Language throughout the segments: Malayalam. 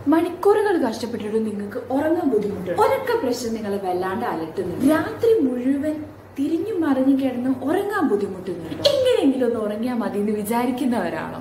മണിക്കൂറുകൾ കഷ്ടപ്പെട്ടിട്ട് നിങ്ങൾക്ക് ഉറങ്ങാൻ ബുദ്ധിമുട്ടുണ്ട് ഒരൊക്കെ പ്രശ്നം നിങ്ങളെ വല്ലാണ്ട് അലട്ടുന്നുണ്ട് രാത്രി മുഴുവൻ തിരിഞ്ഞു മറിഞ്ഞു കിടന്ന് ഉറങ്ങാൻ ബുദ്ധിമുട്ടുന്നുണ്ട് എങ്ങനെയെങ്കിലും ഒന്ന് ഉറങ്ങിയാൽ മതി എന്ന് വിചാരിക്കുന്നവരാണോ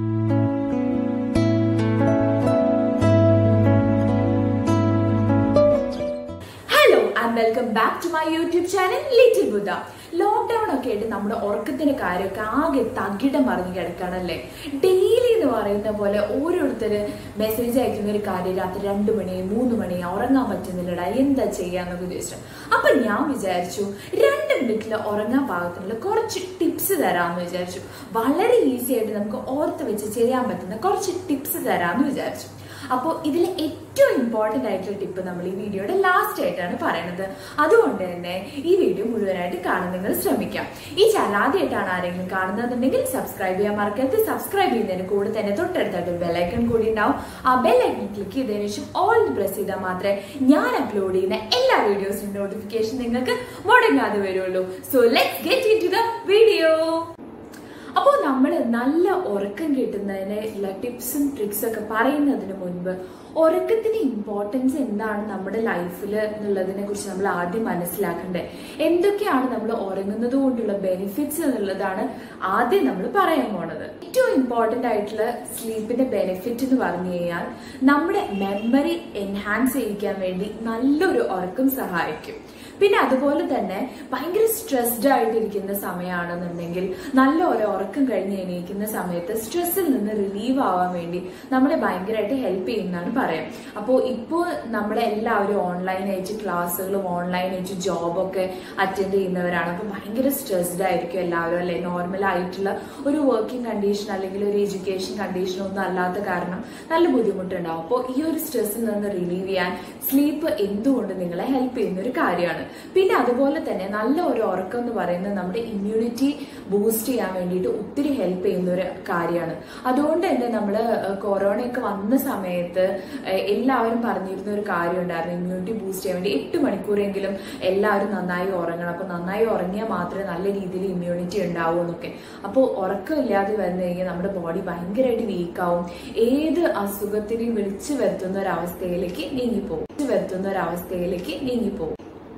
hello and welcome back to my YouTube channel little Buddha lockdown ഒക്കെ ആയിട്ട് നമ്മുടെ ഉറക്കത്തിന്റെ കാര്യമൊക്കെ ആകെ തകിടം മറിഞ്ഞു കിടക്കാണല്ലേ ഡെയിലി എന്ന് പറയുന്ന പോലെ ഓരോരുത്തര് മെസ്സേജ് അയക്കുന്ന ഒരു കാര്യം രാത്രി രണ്ടു മണി മൂന്ന് മണി ഉറങ്ങാൻ പറ്റുന്നില്ലടാ എന്താ ചെയ്യാന്നൊക്കെ ചോദിച്ചു അപ്പൊ ഞാൻ വിചാരിച്ചു രണ്ട് മിനിറ്റിൽ ഉറങ്ങാൻ പാകത്തിനുള്ള കുറച്ച് ടിപ്സ് തരാമെന്ന് വിചാരിച്ചു വളരെ ഈസി ആയിട്ട് നമുക്ക് ഓർത്ത് വെച്ച് ചെയ്യാൻ പറ്റുന്ന കുറച്ച് ടിപ്സ് തരാമെന്ന് വിചാരിച്ചു അപ്പോൾ ഇതിൽ ഏറ്റവും ഇമ്പോർട്ടന്റ് ആയിട്ടുള്ള ടിപ്പ് നമ്മൾ ഈ വീഡിയോയുടെ ലാസ്റ്റ് ആയിട്ടാണ് പറയുന്നത് അതുകൊണ്ട് തന്നെ ഈ വീഡിയോ മുഴുവനായിട്ട് കാണാൻ നിങ്ങൾ ശ്രമിക്കാം ഈ ചാനൽ ആദ്യമായിട്ടാണ് ആരെങ്കിലും കാണുന്നതെന്നുണ്ടെങ്കിൽ സബ്സ്ക്രൈബ് ചെയ്യാൻ മറക്കരുത് സബ്സ്ക്രൈബ് ചെയ്യുന്നതിന് കൂടെ തന്നെ തൊട്ടടുത്തായിട്ട് ഒരു ബെല്ലൈക്കൺ കൂടി ഉണ്ടാവും ആ ബെല്ലൈക്കൺ ക്ലിക്ക് ചെയ്തതിനു ശേഷം ഓൾ പ്രസ് ചെയ്താൽ മാത്രമേ ഞാൻ അപ്ലോഡ് ചെയ്യുന്ന എല്ലാ വീഡിയോസിന്റെ നോട്ടിഫിക്കേഷൻ നിങ്ങൾക്ക് മുടങ്ങാതെ വരുള്ളൂ so let's get into the video അപ്പോൾ നമ്മൾ നല്ല ഉറക്കം കിട്ടുന്നതിന് ഉള്ള ടിപ്സും ട്രിക്സും ഒക്കെ പറയുന്നതിന് മുൻപ് ഉറക്കത്തിന്റെ ഇമ്പോർട്ടൻസ് എന്താണ് നമ്മുടെ ലൈഫിൽ എന്നുള്ളതിനെ കുറിച്ച് നമ്മൾ ആദ്യം മനസ്സിലാക്കണ്ടേ എന്തൊക്കെയാണ് നമ്മൾ ഉറങ്ങുന്നത് കൊണ്ടുള്ള ബെനിഫിറ്റ്സ് എന്നുള്ളതാണ് ആദ്യം നമ്മൾ പറയാൻ പോണത് ഏറ്റവും ഇമ്പോർട്ടന്റ് ആയിട്ടുള്ള സ്ലീപ്പിന്റെ ബെനിഫിറ്റ് എന്ന് പറഞ്ഞു കഴിഞ്ഞാൽ നമ്മുടെ മെമ്മറി എൻഹാൻസ് ചെയ്യിക്കാൻ വേണ്ടി നല്ലൊരു ഉറക്കം സഹായിക്കും പിന്നെ അതുപോലെ തന്നെ ഭയങ്കര സ്ട്രെസ്ഡ് ആയിട്ടിരിക്കുന്ന സമയമാണെന്നുണ്ടെങ്കിൽ നല്ല ഒരു ഉറക്കം കഴിഞ്ഞ് എണീക്കുന്ന സമയത്ത് സ്ട്രെസ്സിൽ നിന്ന് റിലീവ് ആവാൻ വേണ്ടി നമ്മളെ ഭയങ്കരമായിട്ട് ഹെൽപ്പ് ചെയ്യുന്നതാണ് പറയാം അപ്പോൾ ഇപ്പോൾ നമ്മളെ എല്ലാവരും ഓൺലൈനായിട്ട് ക്ലാസ്സുകളും ഓൺലൈനായിട്ട് ജോബൊക്കെ അറ്റൻഡ് ചെയ്യുന്നവരാണ് അപ്പോൾ ഭയങ്കര സ്ട്രെസ്ഡ് ആയിരിക്കും എല്ലാവരും അല്ലെ നോർമൽ ആയിട്ടുള്ള ഒരു വർക്കിംഗ് കണ്ടീഷൻ അല്ലെങ്കിൽ ഒരു എഡ്യൂക്കേഷൻ കണ്ടീഷൻ ഒന്നും അല്ലാത്ത കാരണം നല്ല ബുദ്ധിമുട്ടുണ്ടാവും അപ്പോൾ ഈ ഒരു സ്ട്രെസ്സിൽ നിന്ന് റിലീവ് ചെയ്യാൻ സ്ലീപ്പ് എന്തുകൊണ്ട് നിങ്ങളെ ഹെൽപ്പ് ചെയ്യുന്ന ഒരു കാര്യമാണ് പിന്നെ അതുപോലെ തന്നെ നല്ല ഒരു ഉറക്കം എന്ന് പറയുന്നത് നമ്മുടെ ഇമ്മ്യൂണിറ്റി ബൂസ്റ്റ് ചെയ്യാൻ വേണ്ടിയിട്ട് ഒത്തിരി ഹെൽപ്പ് ചെയ്യുന്ന ഒരു കാര്യമാണ് അതുകൊണ്ട് തന്നെ നമ്മൾ കൊറോണയൊക്കെ വന്ന സമയത്ത് ഏഹ്, എല്ലാവരും പറഞ്ഞിരുന്ന ഒരു കാര്യം ഉണ്ടായിരുന്നു ഇമ്മ്യൂണിറ്റി ബൂസ്റ്റ് ചെയ്യാൻ വേണ്ടി എട്ട് മണിക്കൂറെങ്കിലും എല്ലാവരും നന്നായി ഉറങ്ങണം അപ്പൊ നന്നായി ഉറങ്ങിയാൽ മാത്രമേ നല്ല രീതിയിൽ ഇമ്മ്യൂണിറ്റി ഉണ്ടാവൂ എന്നൊക്കെ അപ്പോൾ ഉറക്കമില്ലാതെ വന്നു കഴിഞ്ഞാൽ നമ്മുടെ ബോഡി ഭയങ്കരമായിട്ട് വീക്കാവും ഏത് അസുഖത്തിനെയും വിളിച്ചു വരുത്തുന്ന ഒരു അവസ്ഥയിലേക്ക് നീങ്ങിപ്പോകും വിളിച്ചു വരുത്തുന്ന ഒരു അവസ്ഥയിലേക്ക് നീങ്ങിപ്പോകും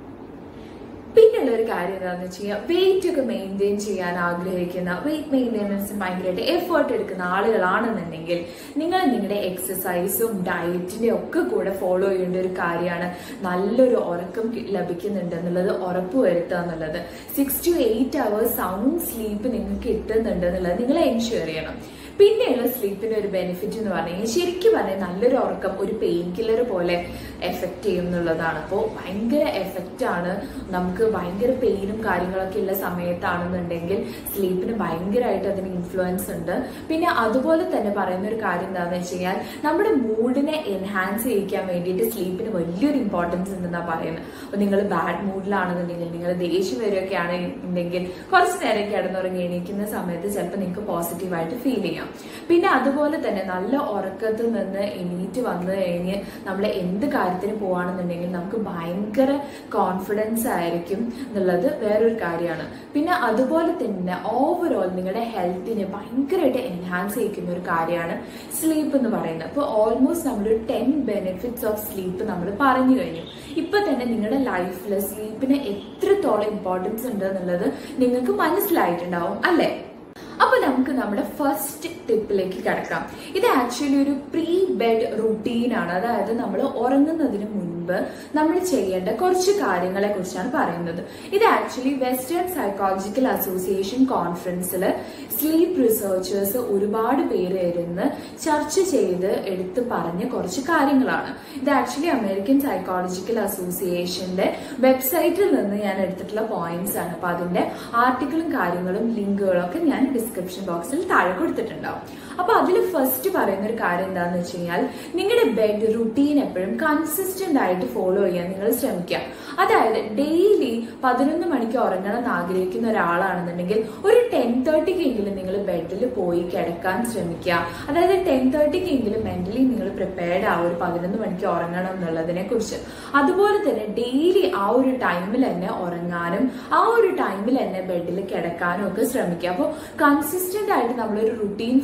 പിന്നെയുള്ള ഒരു കാര്യം എന്താണെന്ന് വെച്ച് കഴിഞ്ഞാൽ വെയിറ്റ് ഒക്കെ മെയിൻറ്റെയിൻ ചെയ്യാൻ ആഗ്രഹിക്കുന്ന വെയിറ്റ് മെയിൻറ്റെനൻസിന് ഭയങ്കരമായിട്ട് എഫേർട്ട് എടുക്കുന്ന ആളുകളാണെന്നുണ്ടെങ്കിൽ നിങ്ങൾ നിങ്ങളുടെ എക്സസൈസും ഡയറ്റിന്റെ ഒക്കെ കൂടെ ഫോളോ ചെയ്യേണ്ട ഒരു കാര്യമാണ് നല്ലൊരു ഉറക്കം കി- ലഭിക്കുന്നുണ്ട് എന്നുള്ളത് ഉറപ്പുവരുത്തുക എന്നുള്ളത് six to eight hours sound sleep നിങ്ങൾക്ക് കിട്ടുന്നുണ്ട് എന്നുള്ളത് നിങ്ങൾ എൻഷുർ ചെയ്യണം പിന്നെയുള്ള സ്ലീപ്പിന്റെ ഒരു ബെനിഫിറ്റ് എന്ന് പറഞ്ഞു കഴിഞ്ഞാൽ ശരിക്കും പറഞ്ഞാൽ നല്ലൊരു ഉറക്കം ഒരു പെയിൻ കില്ലർ പോലെ എഫക്ട് ചെയ്യും എന്നുള്ളതാണ് അപ്പോൾ ഭയങ്കര എഫക്റ്റ് ആണ് നമുക്ക് ഭയങ്കര പെയിനും കാര്യങ്ങളൊക്കെ ഉള്ള സമയത്താണെന്നുണ്ടെങ്കിൽ സ്ലീപ്പിന് ഭയങ്കരമായിട്ട് അതിന് ഇൻഫ്ലുവൻസ് ഉണ്ട് പിന്നെ അതുപോലെ തന്നെ പറയുന്ന ഒരു കാര്യം എന്താണെന്ന് വെച്ച് കഴിഞ്ഞാൽ നമ്മുടെ മൂഡിനെ എൻഹാൻസ് ചെയ്യിക്കാൻ വേണ്ടിയിട്ട് സ്ലീപ്പിന് വലിയൊരു ഇമ്പോർട്ടൻസ് ഉണ്ടെന്നാണ് പറയുന്നത് അപ്പോൾ നിങ്ങൾ ബാഡ് മൂഡിലാണെന്നുണ്ടെങ്കിൽ നിങ്ങൾ ദേഷ്യം വരികയൊക്കെ ആണെന്നുണ്ടെങ്കിൽ കുറച്ച് നേരം കിടന്നുറങ്ങി എണീക്കുന്ന സമയത്ത് ചിലപ്പോൾ നിങ്ങൾക്ക് പോസിറ്റീവായിട്ട് ഫീൽ ചെയ്യാം പിന്നെ അതുപോലെ തന്നെ നല്ല ഉറക്കത്തിൽ നിന്ന് എണീറ്റ് വന്നു കഴിഞ്ഞ് നമ്മൾ എന്ത് കാര്യത്തിന് പോവാണെന്നുണ്ടെങ്കിൽ നമുക്ക് ഭയങ്കര കോൺഫിഡൻസ് ആയിരിക്കും എന്നുള്ളത് വേറൊരു കാര്യമാണ് പിന്നെ അതുപോലെ തന്നെ ഓവറോൾ നിങ്ങളുടെ ഹെൽത്തിനെ ഭയങ്കരമായിട്ട് എൻഹാൻസ് ചെയ്യിക്കുന്ന ഒരു കാര്യമാണ് സ്ലീപ്പ് എന്ന് പറയുന്നത് അപ്പോൾ ഓൾമോസ്റ്റ് നമ്മൾ ടെൻ ബെനിഫിറ്റ്സ് ഓഫ് സ്ലീപ്പ് നമ്മൾ പറഞ്ഞു കഴിഞ്ഞു ഇപ്പൊ തന്നെ നിങ്ങളുടെ ലൈഫിൽ സ്ലീപ്പിന് എത്രത്തോളം ഇമ്പോർട്ടൻസ് ഉണ്ട് എന്നുള്ളത് നിങ്ങൾക്ക് മനസ്സിലായിട്ടുണ്ടാവും അല്ലേ അപ്പൊ നമുക്ക് നമ്മുടെ ഫസ്റ്റ് ടിപ്പിലേക്ക് കിടക്കാം ഇത് ആക്ച്വലി ഒരു പ്രീ ബെഡ് റുട്ടീൻ ആണ് അതായത് നമ്മൾ ഉറങ്ങുന്നതിന് മുൻപ് നമ്മൾ ചെയ്യേണ്ട കുറച്ച് കാര്യങ്ങളെ കുറിച്ചാണ് പറയുന്നത് ഇത് ആക്ച്വലി വെസ്റ്റേൺ സൈക്കോളജിക്കൽ അസോസിയേഷൻ കോൺഫറൻസിൽ സ്ലീപ്പ് റിസർച്ചേഴ്സ് ഒരുപാട് പേര് ഇരുന്ന് ചർച്ച ചെയ്ത് എടുത്ത് പറഞ്ഞ കുറച്ച് കാര്യങ്ങളാണ് ഇത് ആക്ച്വലി അമേരിക്കൻ സൈക്കോളജിക്കൽ അസോസിയേഷന്റെ വെബ്സൈറ്റിൽ നിന്ന് ഞാൻ എടുത്തിട്ടുള്ള പോയിന്റ്സ് ആണ് അപ്പൊ അതിന്റെ ആർട്ടിക്കിളും കാര്യങ്ങളും ലിങ്കുകളും ഒക്കെ ഞാൻ ഡിസ്ക്രിപ്ഷൻ ബോക്സിൽ താഴെ കൊടുത്തിട്ടുണ്ടാവും അപ്പൊ അതിൽ ഫസ്റ്റ് പറയുന്ന ഒരു കാര്യം എന്താണെന്ന് വെച്ച് കഴിഞ്ഞാൽ നിങ്ങളുടെ ബെഡ് റുട്ടീൻ എപ്പോഴും കൺസിസ്റ്റന്റ് ആയിട്ട് ഫോളോ ചെയ്യാൻ നിങ്ങൾ ശ്രമിക്കുക അതായത് ഡെയിലി പതിനൊന്ന് മണിക്ക് ഉറങ്ങണം എന്ന് ആഗ്രഹിക്കുന്ന ഒരാളാണെന്നുണ്ടെങ്കിൽ ഒരു ടെൻ തേർട്ടിക്കെങ്കിലും നിങ്ങൾ ബെഡിൽ പോയി കിടക്കാൻ ശ്രമിക്കുക അതായത് ടെൻ തേർട്ടിക്കെങ്കിലും മെന്റലി നിങ്ങൾ പ്രിപ്പയർഡ് ആ ഒരു പതിനൊന്ന് മണിക്ക് ഉറങ്ങണം എന്നുള്ളതിനെ കുറിച്ച് അതുപോലെ തന്നെ ഡെയിലി ആ ഒരു ടൈമിൽ തന്നെ ഉറങ്ങാനും ആ ഒരു ടൈമിൽ തന്നെ ബെഡിൽ കിടക്കാനും ഒക്കെ ശ്രമിക്കുക അപ്പോൾ കൺസിസ്റ്റന്റ് ആയിട്ട് നമ്മളൊരു റുട്ടീൻ ഫോളോ ചെയ്യുന്ന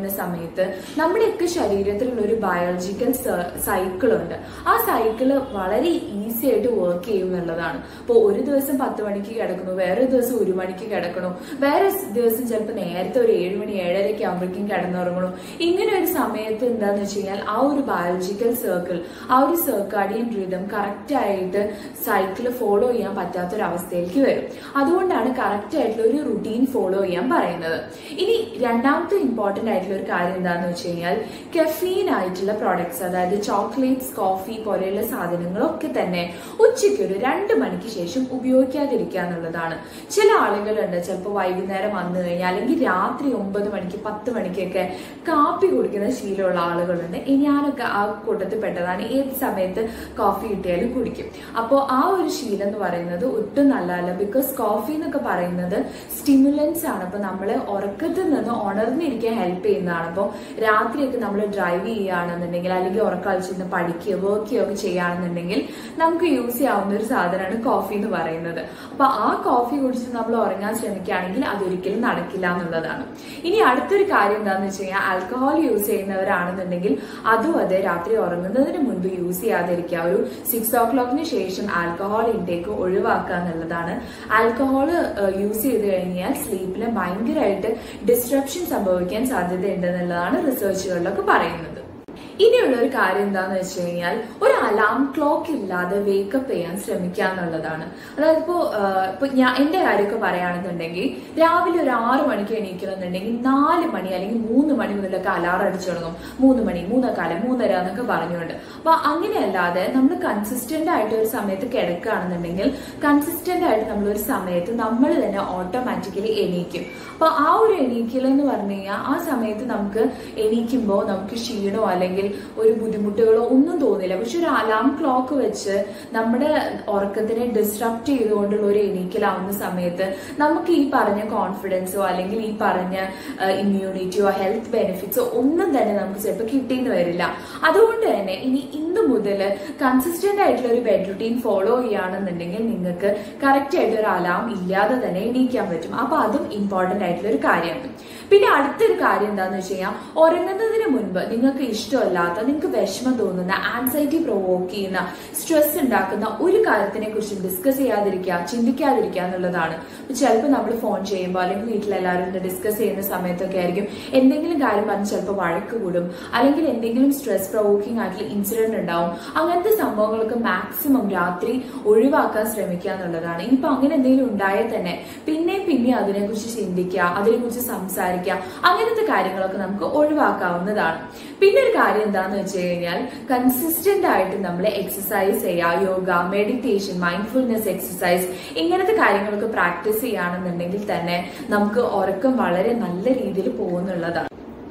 ചെയ്യുന്ന സമയത്ത് നമ്മുടെയൊക്കെ ശരീരത്തിലുള്ള ഒരു ബയോളജിക്കൽ സൈക്കിൾ ഉണ്ട് ആ സൈക്കിള് വളരെ ഈസി ആയിട്ട് വർക്ക് ചെയ്യും എന്നുള്ളതാണ് അപ്പോൾ ഒരു ദിവസം പത്ത് മണിക്ക് കിടക്കുന്നു വേറെ ദിവസം ഒരു മണിക്ക് കിടക്കണു വേറെ ദിവസം ചിലപ്പോൾ നേരത്തെ ഒരു ഏഴ് മണി ഏഴരയ്ക്ക് ആകുമ്പോഴേക്കും കിടന്നുറങ്ങണു ഇങ്ങനെ ഒരു സമയത്ത് എന്താന്ന് വെച്ച് കഴിഞ്ഞാൽ ആ ഒരു ബയോളജിക്കൽ സർക്കിൾ ആ ഒരു സർക്കാഡിയൻ റിതം കറക്റ്റ് ആയിട്ട് സൈക്കിൾ ഫോളോ ചെയ്യാൻ പറ്റാത്തൊരവസ്ഥയിലേക്ക് വരും അതുകൊണ്ടാണ് കറക്റ്റ് ആയിട്ടുള്ള ഒരു റുട്ടീൻ ഫോളോ ചെയ്യാൻ പറയുന്നത് ഇനി രണ്ടാമത്തെ ഇമ്പോർട്ടന്റ് ആയിട്ടുള്ള ഒരു കാര്യം എന്താണെന്ന് വെച്ച് കഴിഞ്ഞാൽ കെഫീൻ ആയിട്ടുള്ള പ്രോഡക്ട്സ് അതായത് ചോക്ലേറ്റ്സ് കോഫി പോലെയുള്ള സാധനങ്ങളൊക്കെ തന്നെ ഉച്ചയ്ക്ക് ഒരു രണ്ട് മണിക്ക് ശേഷം ഉപയോഗിക്കാതിരിക്കുക എന്നുള്ളതാണ് ചില ആളുകളുണ്ട് ചിലപ്പോൾ വൈകുന്നേരം വന്നു കഴിഞ്ഞാൽ അല്ലെങ്കിൽ രാത്രി ഒമ്പത് മണിക്ക് പത്ത് മണിക്കൊക്കെ കാപ്പി കുടിക്കുന്ന ശീലമുള്ള ആളുകളുണ്ട് ഇനി ഞാനൊക്കെ ആ കൂട്ടത്തിൽ പെട്ടതാണ് ഏത് സമയത്ത് കോഫി കിട്ടിയാലും കുടിക്കും അപ്പോൾ ആ ഒരു ശീലം എന്ന് പറയുന്നത് ഒട്ടും നല്ലതല്ല ബിക്കോസ് കോഫി എന്നൊക്കെ പറയുന്നത് സ്റ്റിമുലൻസ് ആണ് അപ്പൊ നമ്മളെ ഉറക്കത്തിൽ നിന്ന് ഉണർന്നിരിക്കാൻ ഹെൽപ്പ് ചെയ്യുന്നതാണ് അപ്പോൾ രാത്രിയൊക്കെ നമ്മൾ ഡ്രൈവ് ചെയ്യുകയാണെന്നുണ്ടെങ്കിൽ അല്ലെങ്കിൽ ഉറക്കളിച്ചിരുന്ന് പഠിക്കുകയോ വർക്ക് ചെയ്യുകയോ ഒക്കെ ചെയ്യുകയാണെന്നുണ്ടെങ്കിൽ നമുക്ക് യൂസ് ചെയ്യാവുന്ന ഒരു സാധനമാണ് കോഫി എന്ന് പറയുന്നത് അപ്പൊ ആ കോഫി കുടിച്ച് നമ്മൾ ഉറങ്ങാൻ ശ്രമിക്കുകയാണെങ്കിൽ അതൊരിക്കലും നടക്കില്ല എന്നുള്ളതാണ് ഇനി അടുത്തൊരു കാര്യം എന്താണെന്ന് വെച്ച് കഴിഞ്ഞാൽ ആൽക്കഹോൾ യൂസ് ചെയ്യുന്നവരാണെന്നുണ്ടെങ്കിൽ അതും അതെ രാത്രി ഉറങ്ങുന്നതിന് മുൻപ് യൂസ് ചെയ്യാതിരിക്കുക ഒരു സിക്സ് ഓ ക്ലോക്കിന് ശേഷം ആൽക്കഹോൾ ഇൻടേക്ക് ഒഴിവാക്കുക എന്നുള്ളതാണ് ആൽക്കഹോൾ യൂസ് ചെയ്ത് കഴിഞ്ഞാൽ സ്ലീപ്പിൽ ഭയങ്കരമായിട്ട് ഡിസ്ട്രപ്ഷൻ സംഭവിക്കാൻ സാധ്യതയുണ്ടെന്നുള്ളതാണ് റിസർച്ചുകളിലൊക്കെ പറയുന്നത് ഇനിയുള്ള ഒരു കാര്യം എന്താന്ന് വെച്ച് കഴിഞ്ഞാൽ ഒരു അലാം ക്ലോക്ക് ഇല്ലാതെ വേക്കപ്പ് ചെയ്യാൻ ശ്രമിക്കുക എന്നുള്ളതാണ് അതായത് ഇപ്പോ ഇപ്പൊ ഞാൻ എന്റെ കാര്യമൊക്കെ പറയുകയാണെന്നുണ്ടെങ്കിൽ രാവിലെ ഒരു ആറ് മണിക്ക് എണീക്കണമെന്നുണ്ടെങ്കിൽ നാല് മണി അല്ലെങ്കിൽ മൂന്ന് മണി മുതലൊക്കെ അലാറം അടിച്ചു തുടങ്ങും മൂന്ന് മണി മൂന്നേക്കാലം മൂന്നര എന്നൊക്കെ പറഞ്ഞുകൊണ്ട് അപ്പൊ അങ്ങനെയല്ലാതെ നമ്മൾ കൺസിസ്റ്റന്റ് ആയിട്ട് ഒരു സമയത്ത് കിടക്കുകയാണെന്നുണ്ടെങ്കിൽ കൺസിസ്റ്റന്റ് ആയിട്ട് നമ്മൾ ഒരു സമയത്ത് നമ്മൾ തന്നെ ഓട്ടോമാറ്റിക്കലി എണീക്കും അപ്പൊ ആ ഒരു എണീക്കൽ എന്ന് പറഞ്ഞു കഴിഞ്ഞാൽ ആ സമയത്ത് നമുക്ക് എണീക്കുമ്പോൾ നമുക്ക് ക്ഷീണോ അല്ലെങ്കിൽ ഒരു ബുദ്ധിമുട്ടുകളോ ഒന്നും തോന്നില്ല പക്ഷെ ഒരു അലാം ക്ലോക്ക് വെച്ച് നമ്മുടെ ഉറക്കത്തിനെ ഡിസ്ട്രപ്റ്റ് ചെയ്തുകൊണ്ടുള്ള ഒരു എണീക്കലാവുന്ന സമയത്ത് നമുക്ക് ഈ പറഞ്ഞ കോൺഫിഡൻസോ അല്ലെങ്കിൽ ഈ പറഞ്ഞ ഇമ്മ്യൂണിറ്റിയോ ഹെൽത്ത് ബെനിഫിറ്റ്സോ ഒന്നും തന്നെ നമുക്ക് ചിലപ്പോൾ കിട്ടിയെന്ന് വരില്ല അതുകൊണ്ട് തന്നെ ഇനി ഇന്ന് മുതൽ കൺസിസ്റ്റന്റ് ആയിട്ടുള്ള ഒരു ബെഡ് റുട്ടീൻ ഫോളോ ചെയ്യുകയാണെന്നുണ്ടെങ്കിൽ നിങ്ങൾക്ക് കറക്റ്റ് ആയിട്ട് ഒരു അലാം ഇല്ലാതെ തന്നെ എണീക്കാൻ പറ്റും അപ്പൊ അതും ഇമ്പോർട്ടന്റ് ആയിട്ടുള്ള ഒരു കാര്യമാണ് പിന്നെ അടുത്തൊരു കാര്യം എന്താണെന്ന് വെച്ച് കഴിഞ്ഞാൽ ഉറങ്ങുന്നതിന് മുൻപ് നിങ്ങൾക്ക് ഇഷ്ടമല്ലാത്ത നിങ്ങൾക്ക് വിഷമം തോന്നുന്ന ആൻസൈറ്റി പ്രൊവോക്ക് ചെയ്യുന്ന സ്ട്രെസ് ഉണ്ടാക്കുന്ന ഒരു കാര്യത്തിനെ കുറിച്ചും ഡിസ്കസ് ചെയ്യാതിരിക്കുക ചിന്തിക്കാതിരിക്കുക എന്നുള്ളതാണ് ചിലപ്പോൾ നമ്മൾ ഫോൺ ചെയ്യുമ്പോൾ അല്ലെങ്കിൽ വീട്ടിലെല്ലാവരും ഡിസ്കസ് ചെയ്യുന്ന സമയത്തൊക്കെ ആയിരിക്കും എന്തെങ്കിലും കാര്യം പറഞ്ഞ് ചിലപ്പോൾ വഴക്ക് കൂടും അല്ലെങ്കിൽ എന്തെങ്കിലും സ്ട്രെസ് പ്രൊവോക്കിംഗ് ആയിട്ടുള്ള ഇൻസിഡന്റ് ഉണ്ടാവും അങ്ങനത്തെ സംഭവങ്ങളൊക്കെ മാക്സിമം രാത്രി ഒഴിവാക്കാൻ ശ്രമിക്കുക എന്നുള്ളതാണ് ഇനിയിപ്പോൾ അങ്ങനെ എന്തെങ്കിലും ഉണ്ടായാൽ തന്നെ പിന്നെ പിന്നെ അതിനെക്കുറിച്ച് ചിന്തിക്കുക അതിനെക്കുറിച്ച് സംസാരിക്കുക അങ്ങനത്തെ കാര്യങ്ങളൊക്കെ നമുക്ക് ഒഴിവാക്കാവുന്നതാണ് പിന്നെ ഒരു കാര്യം എന്താന്ന് വെച്ച് കഴിഞ്ഞാൽ കൺസിസ്റ്റന്റ് ആയിട്ട് നമ്മൾ എക്സസൈസ് ചെയ്യുക യോഗ മെഡിറ്റേഷൻ മൈൻഡ്ഫുൾനെസ് എക്സസൈസ് ഇങ്ങനത്തെ കാര്യങ്ങളൊക്കെ പ്രാക്ടീസ് ചെയ്യുകയാണെന്നുണ്ടെങ്കിൽ തന്നെ നമുക്ക് ഉറക്കം വളരെ നല്ല രീതിയിൽ പോകുന്നുള്ളതാണ്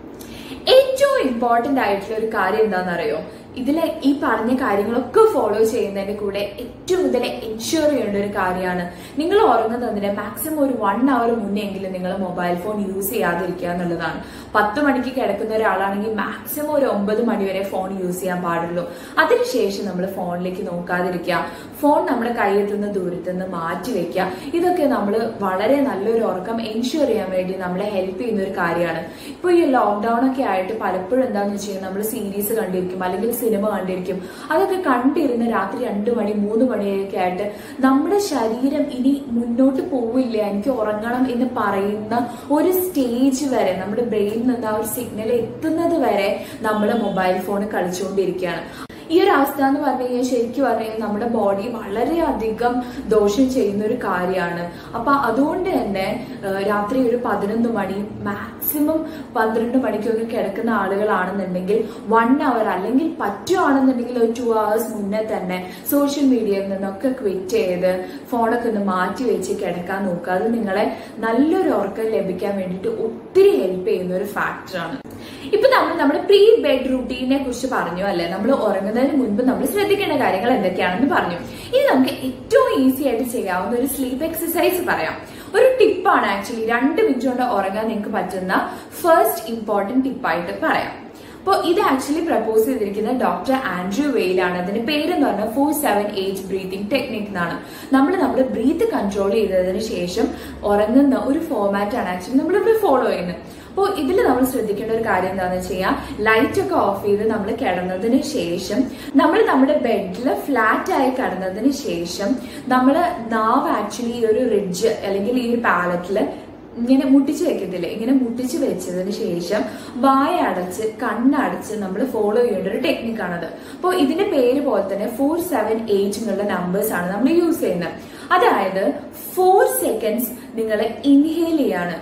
ഏറ്റവും ഇമ്പോർട്ടന്റ് ആയിട്ടുള്ള ഒരു കാര്യം എന്താണെന്നറിയോ ഇതിലെ ഈ പറഞ്ഞ കാര്യങ്ങളൊക്കെ ഫോളോ ചെയ്യുന്നതിന്റെ കൂടെ ഏറ്റവും കൂടുതൽ എൻഷുർ ചെയ്യേണ്ട ഒരു കാര്യമാണ് നിങ്ങൾ ഉറങ്ങുന്നതിന് മാക്സിമം ഒരു വൺ അവർ മുന്നെങ്കിലും നിങ്ങൾ മൊബൈൽ ഫോൺ യൂസ് ചെയ്യാതിരിക്കുക എന്നുള്ളതാണ് പത്ത് മണിക്ക് കിടക്കുന്ന ഒരാളാണെങ്കിൽ മാക്സിമം ഒരു ഒമ്പത് മണി വരെ ഫോൺ യൂസ് ചെയ്യാൻ പാടുള്ളൂ അതിനുശേഷം നമ്മൾ ഫോണിലേക്ക് നോക്കാതിരിക്കുക ഫോൺ നമ്മുടെ കയ്യെത്തുന്ന ദൂരത്ത് നിന്ന് മാറ്റി വെക്കുക ഇതൊക്കെ നമ്മൾ വളരെ നല്ലൊരു ഉറക്കം എൻഷുർ ചെയ്യാൻ വേണ്ടി നമ്മളെ ഹെൽപ്പ് ചെയ്യുന്ന ഒരു കാര്യമാണ് ഇപ്പോൾ ഈ ലോക്ക്ഡൌൺ ഒക്കെ ആയിട്ട് പലപ്പോഴും എന്താണെന്ന് വെച്ച് കഴിഞ്ഞാൽ നമ്മൾ സീരീസ് കണ്ടിരിക്കും അല്ലെങ്കിൽ സിനിമ കണ്ടിരിക്കും അതൊക്കെ കണ്ടിരുന്ന് രാത്രി രണ്ട് മണി മൂന്ന് മണിയൊക്കെ ആയിട്ട് നമ്മുടെ ശരീരം ഇനി മുന്നോട്ട് പോവില്ല എനിക്ക് ഉറങ്ങണം എന്ന് പറയുന്ന ഒരു സ്റ്റേജ് വരെ നമ്മുടെ ബ്രെയിനിൽ നിന്ന് ആ ഒരു സിഗ്നൽ എത്തുന്നത് വരെ നമ്മൾ മൊബൈൽ ഫോൺ കളിച്ചുകൊണ്ടിരിക്കുകയാണ് ഈ ഒരു അവസ്ഥ എന്ന് പറഞ്ഞു കഴിഞ്ഞാൽ ശരിക്കും പറഞ്ഞു കഴിഞ്ഞാൽ നമ്മുടെ ബോഡി വളരെയധികം ദോഷം ചെയ്യുന്ന ഒരു കാര്യമാണ് അപ്പൊ അതുകൊണ്ട് തന്നെ ഏഹ്, രാത്രി ഒരു പതിനൊന്ന് മണി മാക്സിമം പന്ത്രണ്ട് മണിക്കൊക്കെ കിടക്കുന്ന ആളുകളാണെന്നുണ്ടെങ്കിൽ വൺ അവർ അല്ലെങ്കിൽ പറ്റുവാണെന്നുണ്ടെങ്കിൽ ഒരു ടു അവേഴ്സ് മുന്നേ തന്നെ സോഷ്യൽ മീഡിയയിൽ നിന്നൊക്കെ ക്വിറ്റ് ചെയ്ത് ഫോണൊക്കെ ഒന്ന് മാറ്റി വെച്ച് കിടക്കാൻ നോക്കുക അത് നിങ്ങളെ നല്ലൊരു ഉറക്കം ലഭിക്കാൻ വേണ്ടിയിട്ട് ഒത്തിരി ഹെൽപ്പ് ചെയ്യുന്ന ഒരു ഫാക്ടറാണ് ഇപ്പൊ നമ്മൾ നമ്മുടെ പ്രീ ബെഡ് റൂട്ടീനെ കുറിച്ച് പറഞ്ഞു അല്ലെ നമ്മൾ ഉറങ്ങുന്നതിന് മുൻപ് നമ്മൾ ശ്രദ്ധിക്കേണ്ട കാര്യങ്ങൾ എന്തൊക്കെയാണെന്ന് പറഞ്ഞു ഇനി നമുക്ക് ഏറ്റവും ഈസി ആയിട്ട് ചെയ്യാവുന്ന ഒരു സ്ലീപ്പ് എക്സസൈസ് പറയാം ഒരു ടിപ്പാണ് ആക്ച്വലി രണ്ട് മിനിറ്റ് കൊണ്ട് ഉറങ്ങാൻ നിങ്ങൾക്ക് പറ്റുന്ന ഫസ്റ്റ് ഇമ്പോർട്ടന്റ് ടിപ്പായിട്ട് പറയാം അപ്പോൾ ഇത് ആക്ച്വലി പ്രപ്പോസ് ചെയ്തിരിക്കുന്നത് ഡോക്ടർ ആൻഡ്രൂ വെയിലാണ് അതിന്റെ പേരെന്ന് പറഞ്ഞാൽ four seven eight breathing technique എന്നാണ് നമ്മൾ നമ്മുടെ ബ്രീത്ത് കൺട്രോൾ ചെയ്തതിന് ശേഷം ഉറങ്ങുന്ന ഒരു ഫോമാറ്റ് ആണ് ആക്ച്വലി നമ്മളിവിടെ ഫോളോ ചെയ്യുന്നത് അപ്പോൾ ഇതിൽ നമ്മൾ ശ്രദ്ധിക്കേണ്ട ഒരു കാര്യം എന്താണെന്ന് വെച്ച് കഴിഞ്ഞാൽ ലൈറ്റ് ഒക്കെ ഓഫ് ചെയ്ത് നമ്മൾ കിടന്നതിന് ശേഷം നമ്മൾ നമ്മുടെ ബെഡിൽ ഫ്ലാറ്റ് ആയി കിടന്നതിന് ശേഷം നമ്മൾ നാവ് ആക്ച്വലി ഈ ഒരു റിഡ്ജ് അല്ലെങ്കിൽ ഈ ഒരു പാലറ്റില് ഇങ്ങനെ മുട്ടിച്ച് വെക്കത്തില്ലേ ഇങ്ങനെ മുട്ടിച്ച് വെച്ചതിന് ശേഷം വായ അടച്ച് കണ്ണടച്ച് നമ്മൾ ഫോളോ ചെയ്യേണ്ട ഒരു ടെക്നിക്കാണത് അപ്പോൾ ഇതിന്റെ പേര് പോലെ തന്നെ ഫോർ സെവൻ എയ്റ്റ് എന്നുള്ള നമ്പേഴ്സ് ആണ് നമ്മൾ യൂസ് ചെയ്യുന്നത് അതായത് ഫോർ സെക്കൻഡ്സ് നിങ്ങൾ ഇൻഹേൽ ചെയ്യാണ്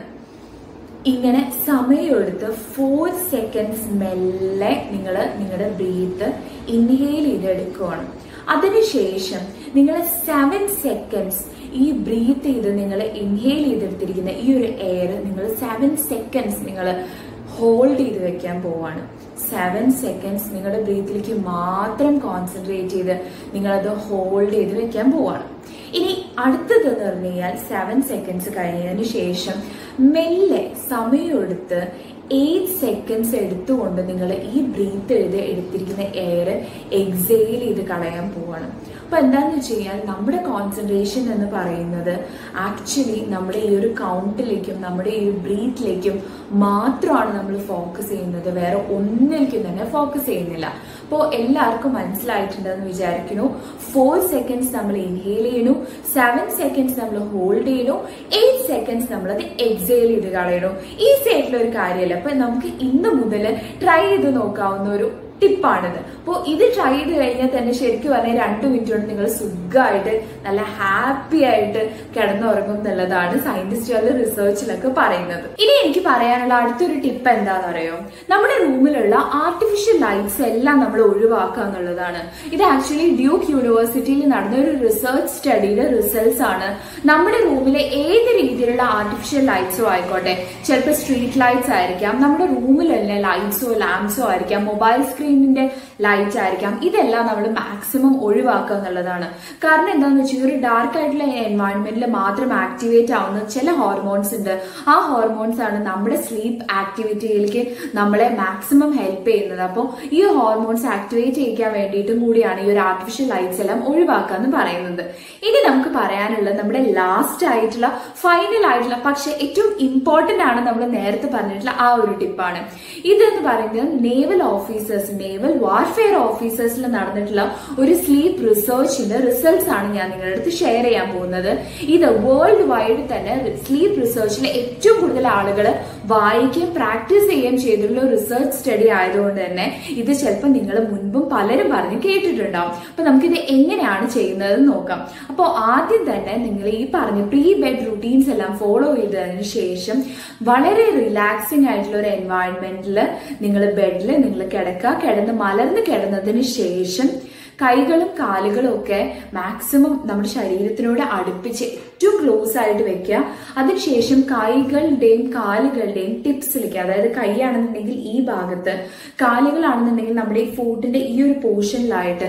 ഇങ്ങനെ സമയമെടുത്ത് ഫോർ സെക്കൻഡ്സ് മെല്ലെ നിങ്ങൾ നിങ്ങളുടെ ബ്രീത്ത് ഇൻഹേൽ ചെയ്തെടുക്കുകയാണ് അതിനുശേഷം നിങ്ങൾ സെവൻ സെക്കൻഡ്സ് ഈ ബ്രീത്ത് ചെയ്ത് നിങ്ങൾ ഇൻഹേൽ ചെയ്തെടുത്തിരിക്കുന്ന ഈ ഒരു എയർ നിങ്ങൾ സെവൻ സെക്കൻഡ്സ് നിങ്ങൾ ഹോൾഡ് ചെയ്ത് വെക്കാൻ പോവാണ് സെവൻ സെക്കൻഡ്സ് നിങ്ങളുടെ ബ്രീത്തിലേക്ക് മാത്രം കോൺസെൻട്രേറ്റ് ചെയ്ത് നിങ്ങളത് ഹോൾഡ് ചെയ്ത് വെക്കാൻ പോവാണ് ഇനി അടുത്തത് എന്ന് പറഞ്ഞു കഴിഞ്ഞാൽ സെവൻ സെക്കൻഡ്സ് കഴിഞ്ഞതിന് ശേഷം മെല്ലെ സമയമെടുത്ത് എയ്റ്റ് സെക്കൻഡ്സ് എടുത്തുകൊണ്ട് നിങ്ങൾ ഈ ബ്രീത്ത് എഴുതി എടുത്തിരിക്കുന്ന എയർ എക്സെയിൽ ചെയ്ത് കളയാൻ പോവാണ് അപ്പൊ എന്താന്ന് വെച്ച് കഴിഞ്ഞാൽ നമ്മുടെ കോൺസെൻട്രേഷൻ എന്ന് പറയുന്നത് ആക്ച്വലി നമ്മുടെ ഈ ഒരു കൗണ്ടിലേക്കും നമ്മുടെ ഈ ഒരു ബ്രീത്തിലേക്കും മാത്രമാണ് നമ്മൾ ഫോക്കസ് ചെയ്യുന്നത് വേറെ ഒന്നിലേക്കും തന്നെ ഫോക്കസ് ചെയ്യുന്നില്ല അപ്പോൾ എല്ലാവർക്കും മനസ്സിലായിട്ടുണ്ടെന്ന് വിചാരിക്കുന്നു ഫോർ സെക്കൻഡ്സ് നമ്മൾ ഇൻഹേൽ ചെയ്യണു സെവൻ സെക്കൻഡ്സ് നമ്മൾ ഹോൾഡ് ചെയ്യണു എയ്റ്റ് സെക്കൻഡ്സ് നമ്മൾ അത് എക്സേൽ ചെയ്ത് കളയണു ഈസി ആയിട്ടുള്ള ഒരു കാര്യമല്ല അപ്പൊ നമുക്ക് ഇന്ന് മുതൽ ട്രൈ ചെയ്ത് നോക്കാവുന്ന ഒരു ടിപ്പാണിത് അപ്പോൾ ഇത് ട്രൈ ചെയ്ത് കഴിഞ്ഞാൽ തന്നെ ശരിക്കും പറഞ്ഞാൽ രണ്ട് മിനിറ്റ് കൊണ്ട് നിങ്ങൾ സുഖമായിട്ട് നല്ല ഹാപ്പി ആയിട്ട് കിടന്നുറങ്ങും എന്നുള്ളതാണ് സയന്റിസ്റ്റുകൾ റിസർച്ചിലൊക്കെ പറയുന്നത് ഇനി എനിക്ക് പറയാനുള്ള അടുത്തൊരു ടിപ്പ് എന്താണെന്ന് അറിയോ നമ്മുടെ റൂമിലുള്ള ആർട്ടിഫിഷ്യൽ ലൈറ്റ്സ് എല്ലാം നമ്മൾ ഒഴിവാക്കുക എന്നുള്ളതാണ് ഇത് ആക്ച്വലി ഡ്യൂക്ക് യൂണിവേഴ്സിറ്റിയിൽ നടന്ന ഒരു റിസർച്ച് സ്റ്റഡിയുടെ റിസൾട്ട്സ് ആണ് നമ്മുടെ റൂമിലെ ഏത് രീതിയിലുള്ള ആർട്ടിഫിഷ്യൽ ലൈറ്റ്സോ ആയിക്കോട്ടെ ചിലപ്പോൾ സ്ട്രീറ്റ് ലൈറ്റ്സ് ആയിരിക്കാം നമ്മുടെ റൂമിലുള്ള ലൈറ്റ്സോ ലാംപ്സോ ആയിരിക്കാം മൊബൈൽ സ്ക്രീനിന്റെ ലൈറ്റ് ആയിരിക്കാം ഇതെല്ലാം നമ്മൾ മാക്സിമം ഒഴിവാക്കുക എന്നുള്ളതാണ് കാരണം എന്താണെന്ന് വെച്ചാൽ ഒരു ഡാർക്ക് ആയിട്ടുള്ള എൻവയോൺമെന്റിൽ മാത്രം ആക്ടിവേറ്റ് ആവുന്ന ചില ഹോർമോൺസ് ഉണ്ട് ആ ഹോർമോൺസ് ആണ് നമ്മുടെ സ്ലീപ്പ് ആക്ടിവിറ്റിയിലേക്ക് നമ്മളെ മാക്സിമം ഹെൽപ്പ് ചെയ്യുന്നത് അപ്പോൾ ഈ ഹോർമോൺസ് ആക്ടിവേറ്റ് ചെയ്യിക്കാൻ വേണ്ടിയിട്ടും കൂടിയാണ് ഈ ഒരു ആർട്ടിഫിഷ്യൽ ലൈറ്റ്സ് എല്ലാം ഒഴിവാക്കുക എന്ന് പറയുന്നത് ഇനി നമുക്ക് പറയാനുള്ളത് നമ്മുടെ ലാസ്റ്റ് ആയിട്ടുള്ള ഫൈനൽ ആയിട്ടുള്ള പക്ഷെ ഏറ്റവും ഇമ്പോർട്ടന്റ് ആണ് നമ്മൾ നേരത്തെ പറഞ്ഞിട്ടുള്ള ആ ഒരു ടിപ്പാണ് ഇതെന്ന് പറയുന്നത് നേവൽ ഓഫീസേഴ്സ് നേവൽ വാർഫെയർ ഓഫീസേഴ്സിൽ നടന്നിട്ടുള്ള ഒരു സ്ലീപ്പ് റിസർച്ചിന്റെ റിസൾട്ട്സ് ആണ് ഞാൻ നിങ്ങളുടെ അടുത്ത് ഷെയർ ചെയ്യാൻ പോകുന്നത് ഇത് വേൾഡ് വൈഡ് തന്നെ സ്ലീപ്പ് റിസർച്ചിലെ ഏറ്റവും കൂടുതൽ ആളുകൾ വായിക്കുകയും പ്രാക്ടീസ് ചെയ്യുകയും ചെയ്തിട്ടുള്ള റിസർച്ച് സ്റ്റഡി ആയതുകൊണ്ട് തന്നെ ഇത് ചിലപ്പോൾ നിങ്ങൾ മുൻപും പലരും പറഞ്ഞ് കേട്ടിട്ടുണ്ടാവും അപ്പൊ നമുക്കിത് എങ്ങനെയാണ് ചെയ്യുന്നത് നോക്കാം അപ്പോൾ ആദ്യം തന്നെ നിങ്ങൾ ഈ പറഞ്ഞ പ്രീ ബെഡ് റുട്ടീൻസ് എല്ലാം ഫോളോ ചെയ്തതിന് ശേഷം വളരെ റിലാക്സിംഗ് ആയിട്ടുള്ള ഒരു എൻവയോൺമെന്റിൽ നിങ്ങൾ ബെഡിൽ നിങ്ങൾ കിടക്കുക കിടന്ന് മലർന്ന് കിടന്നതിന് ശേഷം കൈകളും കാലുകളും ഒക്കെ മാക്സിമം നമ്മുടെ ശരീരത്തിനോട് അടുപ്പിച്ച് ഏറ്റവും ക്ലോസ് ആയിട്ട് വെക്കുക അതിനുശേഷം കൈകളുടെയും കാലുകളുടെയും ടിപ്സിലേക്ക് അതായത് കൈയാണെന്നുണ്ടെങ്കിൽ ഈ ഭാഗത്ത് കാലുകളാണെന്നുണ്ടെങ്കിൽ നമ്മുടെ ഈ ഫൂട്ടിന്റെ ഈ ഒരു പോർഷനിലായിട്ട്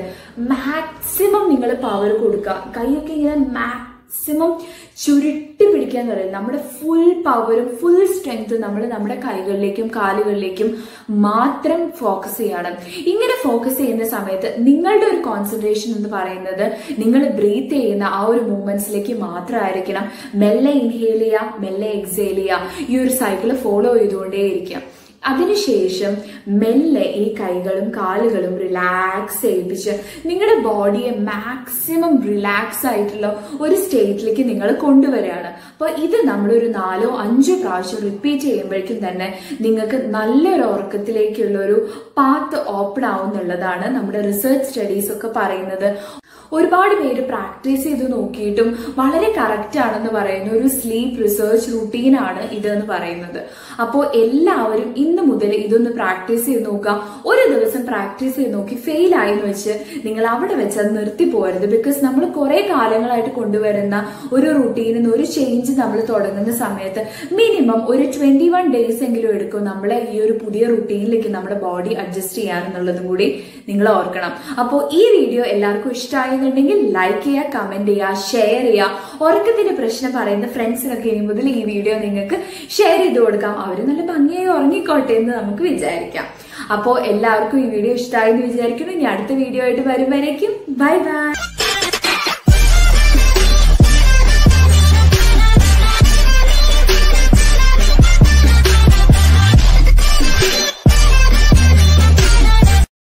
മാക്സിമം നിങ്ങൾ പവർ കൊടുക്കുക കൈയൊക്കെ ഇങ്ങനെ മാക്സിമം ചുരുട്ടി പിടിക്കാൻ കഴിയും നമ്മുടെ ഫുൾ പവറും ഫുൾ സ്ട്രെങ്ത്തും നമ്മൾ നമ്മുടെ കൈകളിലേക്കും കാലുകളിലേക്കും മാത്രം ഫോക്കസ് ചെയ്യണം ഇങ്ങനെ ഫോക്കസ് ചെയ്യുന്ന സമയത്ത് നിങ്ങളുടെ ഒരു കോൺസെൻട്രേഷൻ എന്ന് പറയുന്നത് നിങ്ങൾ ബ്രീത്ത് ചെയ്യുന്ന ആ ഒരു മൂവ്മെന്റ്സിലേക്ക് മാത്രമായിരിക്കണം മെല്ലെ ഇൻഹേൽ ചെയ്യുക മെല്ലെ എക്സേൽ ചെയ്യുക ഈ ഒരു സൈക്കിൾ ഫോളോ ചെയ്തുകൊണ്ടേയിരിക്കുക അതിനുശേഷം മെല്ലെ ഈ കൈകളും കാലുകളും റിലാക്സ് ചെയ്യിപ്പിച്ച് നിങ്ങളുടെ ബോഡിയെ മാക്സിമം റിലാക്സ് ആയിട്ടുള്ള ഒരു സ്റ്റേറ്റിലേക്ക് നിങ്ങൾ കൊണ്ടുവരികയാണ് അപ്പോൾ ഇത് നമ്മളൊരു നാലോ അഞ്ചോ പ്രാവശ്യം റിപ്പീറ്റ് ചെയ്യുമ്പോഴേക്കും തന്നെ നിങ്ങൾക്ക് നല്ലൊരു ഉറക്കത്തിലേക്കുള്ള ഒരു പാത്ത് ഓപ്പൺ ആവും എന്നുള്ളതാണ് നമ്മുടെ റിസർച്ച് സ്റ്റഡീസ് ഒക്കെ പറയുന്നത് ഒരുപാട് പേര് പ്രാക്ടീസ് ചെയ്ത് നോക്കിയിട്ടും വളരെ കറക്റ്റ് ആണെന്ന് പറയുന്ന ഒരു സ്ലീപ്പ് റിസർച്ച് റുട്ടീനാണ് ഇതെന്ന് പറയുന്നത് അപ്പോൾ എല്ലാവരും ഇന്ന് മുതൽ ഇതൊന്ന് പ്രാക്ടീസ് ചെയ്ത് നോക്കുക ഒരു ദിവസം പ്രാക്ടീസ് ചെയ്ത് നോക്കി ഫെയിൽ ആയെന്ന് വെച്ച് നിങ്ങൾ അവിടെ വെച്ച് അത് നിർത്തി പോരുത് ബിക്കോസ് നമ്മൾ കുറെ കാലങ്ങളായിട്ട് കൊണ്ടുവരുന്ന ഒരു റുട്ടീനിൽ ഒരു ചേഞ്ച് നമ്മൾ തുടങ്ങുന്ന സമയത്ത് മിനിമം ഒരു ട്വന്റി വൺ ഡേയ്സ് എങ്കിലും എടുക്കും നമ്മളെ ഈ ഒരു പുതിയ റുട്ടീനിലേക്ക് നമ്മുടെ ബോഡി അഡ്ജസ്റ്റ് ചെയ്യാനുള്ളതും കൂടി നിങ്ങൾ ഓർക്കണം അപ്പോൾ ഈ വീഡിയോ എല്ലാവർക്കും ഇഷ്ടമായെന്നുണ്ടെങ്കിൽ ലൈക്ക് ചെയ്യുക കമന്റ് ചെയ്യുക ഷെയർ ചെയ്യുക ഉറക്കത്തിന്റെ പ്രശ്നം പറയുന്ന ഫ്രണ്ട്സിനൊക്കെ ഇനി മുതൽ ഈ വീഡിയോ നിങ്ങൾക്ക് ഷെയർ ചെയ്ത് കൊടുക്കാം അവർ നല്ല ഭംഗിയായി ഉറങ്ങിക്കോട്ടെ എന്ന് നമുക്ക് വിചാരിക്കാം അപ്പോൾ എല്ലാവർക്കും ഈ വീഡിയോ ഇഷ്ടമായി എന്ന് വിചാരിക്കുന്നു ഇനി അടുത്ത വീഡിയോ ആയിട്ട് വരുമ്പോഴേക്കും ബൈ ബൈ